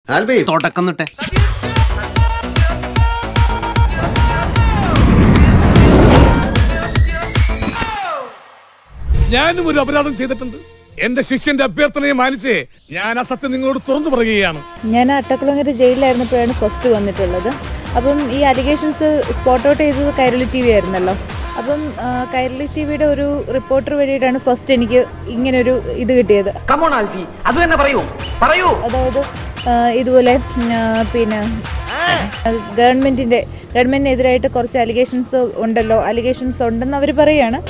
ആൽബി തുടക്കം തൊട്ടേ ഞാനും ഒരു അപരാധം ചെയ്തിട്ടുണ്ട് എന്റെ ശിഷ്യന്റെ അഭ്യർത്ഥനയെ മാനിച്ച് ഞാൻ ആ സത്യം നിങ്ങളോട് തുറന്നു പറയുകയാണ് ഞാൻ അട്ടക്കുളങ്ങര ജയിലിലായിരുന്നപ്പോഴാണ് ഫസ്റ്റ് വന്നിട്ടുള്ളത് അപ്പം ഈ അലിഗേഷൻസ് സ്പോട്ട് ഔട്ട് ചെയ്തത് കൈരളി ടി വി ആയിരുന്നല്ലോ അപ്പം ആ, കൈരളി ടി വിയുടെ ഒരു റിപ്പോർട്ടർ വഴിയിട്ടാണ് ഫസ്റ്റ് എനിക്ക് ഇങ്ങനൊരു ഇത് കിട്ടിയത് കമോൺ ആൽഫി അത് തന്നെ പറയൂ പറയൂ അതായത് ആ, ഇതുപോലെ ഉം, ആ, പിന്നെ ഗവൺമെന്റിന്റെ ഗവൺമെന്റിനെതിരായിട്ട് കുറച്ച് അലിഗേഷൻസ് ഉണ്ടല്ലോ അലിഗേഷൻസ് ഉണ്ടെന്ന് അവർ പറയാണ്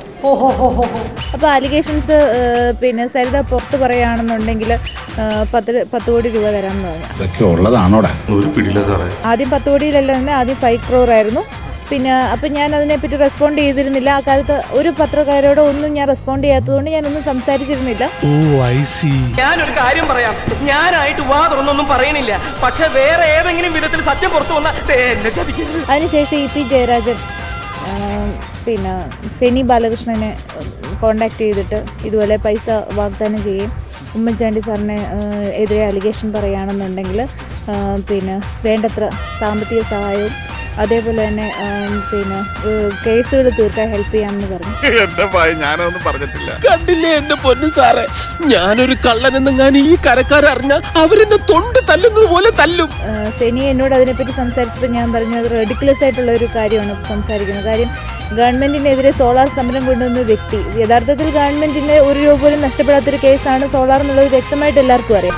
അപ്പോൾ അലിഗേഷൻസ് പിന്നെ സരിത പുറത്ത് പറയുകയാണെന്നുണ്ടെങ്കിൽ പത്ത് പത്ത് കോടി രൂപ തരാമെന്ന് പറഞ്ഞു ഇതൊക്കെ ഉള്ളതാണോടാ ഒരു പിടിയില്ല സാറേ ആദ്യം പത്ത് കോടിയിലല്ല തന്നെ ആദ്യം ഫൈവ് ക്രോർ ആയിരുന്നു പിന്നെ അപ്പം ഞാൻ അതിനെപ്പറ്റി റെസ്പോണ്ട് ചെയ്തിരുന്നില്ല ആ കാലത്ത് ഒരു പത്രക്കാരോടോ ഒന്നും ഞാൻ റെസ്പോണ്ട് ചെയ്യാത്തതുകൊണ്ട് ഞാനൊന്നും സംസാരിച്ചിരുന്നില്ല ഞാനൊരു കാര്യം പറയാം ഞാനായിട്ട് വാ തുറന്നൊന്നും പറയണില്ല പക്ഷെ വേറെ ഏതെങ്കിലും വിധത്തിൽ സത്യം പുറത്തു വന്നാൽ എന്നെ ചതിക്കരുത് അതിനുശേഷം ഇ പി ജയരാജൻ ആ, പിന്നെ ഫെനി ബാലകൃഷ്ണനെ കോണ്ടാക്ട് ചെയ്തിട്ട് ഇതുപോലെ പൈസ വാഗ്ദാനം ചെയ്യും ഉമ്മൻചാണ്ടി സാറിനെ ആ, എതിരെ അലിഗേഷൻ പറയുകയാണെന്നുണ്ടെങ്കിൽ ആ, പിന്നെ വേണ്ടത്ര സാമ്പത്തിക സഹായവും അതേപോലെ തന്നെ ആ, പിന്നെ കേസുകൾ തീർക്കാൻ ഹെൽപ്പ് ചെയ്യാമെന്ന് പറഞ്ഞു എന്റെ ഭയ ഞാനൊന്നും പറഞ്ഞിട്ടില്ല കണ്ടില്ലേ എന്റെ പൊന്നു സാറേ ഞാനൊരു കള്ളനെന്നും ഞാൻ ഈ കരക്കാരറിഞ്ഞ അവരെന്നെ തൊണ്ട് തല്ലുന്നത് പോലെ തല്ലും ആ, ഫെനി എന്നോട് അതിനെപ്പറ്റി സംസാരിച്ചപ്പോൾ ഞാൻ പറഞ്ഞു അത് റെഡിക്കുലസ് ആയിട്ടുള്ള ഒരു കാര്യമാണ് സംസാരിക്കുന്നത് കാര്യം ഗവൺമെന്റിനെതിരെ സോളാർ സമരം കൊണ്ടുവന്ന വ്യക്തി യഥാർത്ഥത്തിൽ ഗവൺമെന്റിന് ഒരു രൂപ പോലും നഷ്ടപ്പെടാത്തൊരു കേസാണ് സോളാർ എന്നുള്ളത് വ്യക്തമായിട്ട് എല്ലാവർക്കും അറിയാം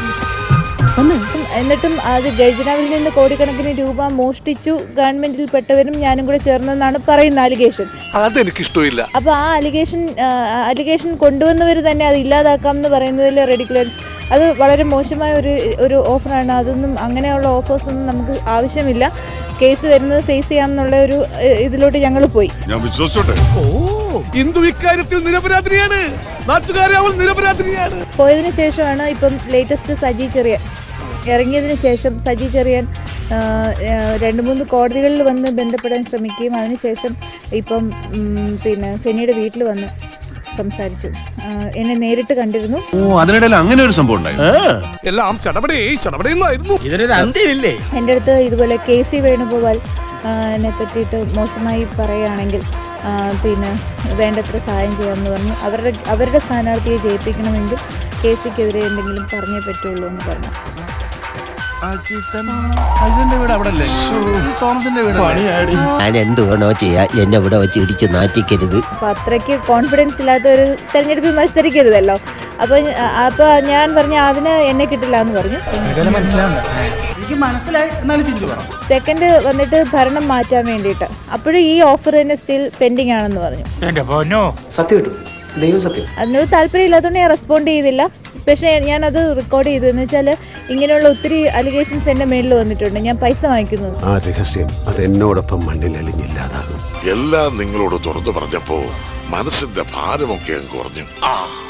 എന്നിട്ടും അത് ഗജനാവിൽ നിന്ന് കോടിക്കണക്കിന് രൂപ മോഷ്ടിച്ചു ഗവൺമെന്റിൽ പെട്ടവരും ഞാനും കൂടെ ചേർന്നെന്നാണ് പറയുന്ന അലിഗേഷൻ അതെനിക്കിഷ്ടമില്ല അപ്പോൾ ആ അലിഗേഷൻ അലിഗേഷൻ കൊണ്ടുവന്നവർ തന്നെ അത് ഇല്ലാതാക്കാം എന്ന് പറയുന്നതിൽ റെഡിക്കുലൻസ് അത് വളരെ മോശമായ ഒരു ഒരു ഓഫറാണ് അതൊന്നും അങ്ങനെയുള്ള ഓഫേഴ്സ് ഒന്നും നമുക്ക് ആവശ്യമില്ല കേസ് വരുന്നത് ഫേസ് ചെയ്യാമെന്നുള്ള ഒരു ഏഹ്, ഇതിലോട്ട് ഞങ്ങൾ പോയി ഞാൻ വിശ്വസിച്ചോട്ടെ ഓ ഇന്ദു ഇക്കാര്യത്തിൽ നിരപരാധിനിയാണ് നാട്ടുകാരെ അവൾ നിരപരാധിനിയാണ് പോയതിനു ശേഷമാണ് ഇപ്പം ലേറ്റസ്റ്റ് സജി ചെറിയൻ ഇറങ്ങിയതിന് ശേഷം സജി ചെറിയൻ ആ, ആ, രണ്ട് മൂന്ന് കോടതികളിൽ വന്ന് ബന്ധപ്പെടാൻ ശ്രമിക്കുകയും അതിനുശേഷം ഇപ്പം ഉം, പിന്നെ ഫെനിയുടെ വീട്ടിൽ വന്ന് സംസാരിച്ചു ആ, എന്നെ നേരിട്ട് കണ്ടിരുന്നു ഓ അതിനിടയിൽ അങ്ങനെ ഒരു സംഭവം ഉണ്ടായി എല്ലാം ചടപടേ ചടപടയെന്നായിരുന്നു ഇതിനൊരു അന്ത്യമില്ലേ എൻ്റെ അടുത്ത് ഇതുപോലെ കെ സി വേണുഗോപാൽ ആ, എന്നെ പറ്റിയിട്ട് മോശമായി പറയുകയാണെങ്കിൽ ആ, പിന്നെ വേണ്ടത്ര സഹായം ചെയ്യാമെന്ന് പറഞ്ഞു അവരുടെ അവരുടെ സ്ഥാനാർത്ഥിയെ ജയിപ്പിക്കണമെങ്കിൽ കെ സിക്കെതിരെ എന്തെങ്കിലും പറഞ്ഞേ പറ്റുള്ളൂ എന്ന് പറഞ്ഞു അജിന്റെ വീട് അവിടെ അല്ലേ തോമസിന്റെ വീട് ഞാൻ എന്ത് വേണോ ചെയ്യാ എന്നെ ഇവിടെ വെച്ച് ഇടിച്ച് നാറ്റിക്കരുത് അപ്പോൾ അത്രയ്ക്ക് കോൺഫിഡൻസ് ഇല്ലാത്ത ഒരു തെരഞ്ഞെടുപ്പിൽ മത്സരിക്കരുതല്ലോ അപ്പോൾ അപ്പോൾ ഞാൻ പറഞ്ഞു അതിന് എന്നെ കിട്ടില്ല എന്ന് പറഞ്ഞു എനിക്ക് മനസ്സിലായി എന്നാലും ചിന്തി പറ സെക്കൻഡ് വന്നിട്ട് ഭരണം മാറ്റാൻ വേണ്ടിയിട്ട് അപ്പോഴും ഈ ഓഫർ തന്നെ സ്റ്റിൽ പെൻഡിങ് ആണെന്ന് പറഞ്ഞു സത്യം കിട്ടും ദൈവം സത്യം അതിനോട് താല്പര്യം ഇല്ലാത്തതുകൊണ്ട് ഞാൻ റെസ്പോണ്ട് ചെയ്തില്ല പക്ഷേ ഞാനത് റെക്കോർഡ് ചെയ്തു എന്ന് വെച്ചാൽ ഇങ്ങനെയുള്ള ഒത്തിരി അലിഗേഷൻസ് എൻ്റെ മേളിൽ വന്നിട്ടുണ്ട് ഞാൻ പൈസ വാങ്ങിക്കുന്നു ആ രഹസ്യം അത് എന്നോടൊപ്പം മണ്ണിൽ അലിഞ്ഞില്ലാതാകും എല്ലാം നിങ്ങളോട് തുറന്നു പറഞ്ഞപ്പോ മനസ്സിന്റെ ഭാരമൊക്കെ അങ്ങ് കുറഞ്ഞു ആ